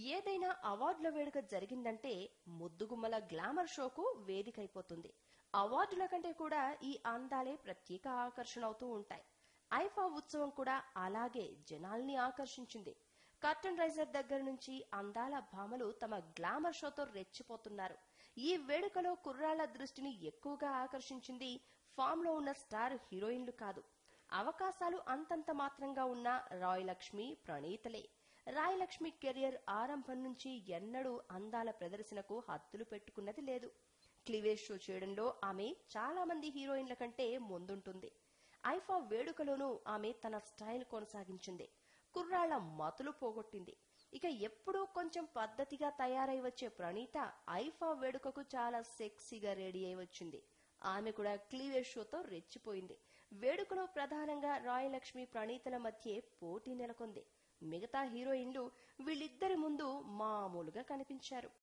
ఏదైనా అవార్డుల వేడుక జరిగిందంటే ముద్దుగుమ్మల గ్లామర్ షోకు వేదికైపోతుంది అవార్డుల కంటే కూడా ఈ అందాలే ప్రత్యేక ఆకర్షణ అవుతూ ఉంటాయి ఐఫా ఉత్సవం కూడా అలాగే జనాల్ని ఆకర్షించింది కర్టన్ రైజర్ దగ్గర నుంచి అందాల భామలు తమ గ్లామర్ షోతో రెచ్చిపోతున్నారు ఈ వేడుకలో కుర్రాళ్ల దృష్టిని ఎక్కువగా ఆకర్షించింది ఫామ్ లో ఉన్న స్టార్ హీరోయిన్లు కాదు అవకాశాలు అంతంత మాత్రంగా ఉన్న రాయ్ లక్ష్మి ప్రణీతలే రాయ్ లక్ష్మి కెరియర్ ఆరంభం నుంచి ఎన్నడూ అందాల ప్రదర్శనకు హద్దులు పెట్టుకున్నది లేదు క్లీవేజ్ షో చేయడంలో ఆమె చాలా మంది హీరోయిన్ల కంటే ముందుంటుంది ఐఫా వేడుకలోనూ ఆమె తన స్టైల్ కొనసాగించింది కుర్రాళ్ల మతులు పోగొట్టింది ఇక ఎప్పుడూ కొంచెం పద్ధతిగా తయారై వచ్చే ప్రణీత ఐఫా వేడుకకు చాలా సెక్సీగా రెడీ అయి వచ్చింది ఆమె కూడా క్లీవేజ్ షోతో రెచ్చిపోయింది వేడుకలో ప్రధానంగా రాయ్ లక్ష్మి ప్రణీతల మధ్య పోటీ నెలకొంది మిగతా హీరోయిన్లు వీళ్ళిద్దరి ముందు మామూలుగా కనిపించారు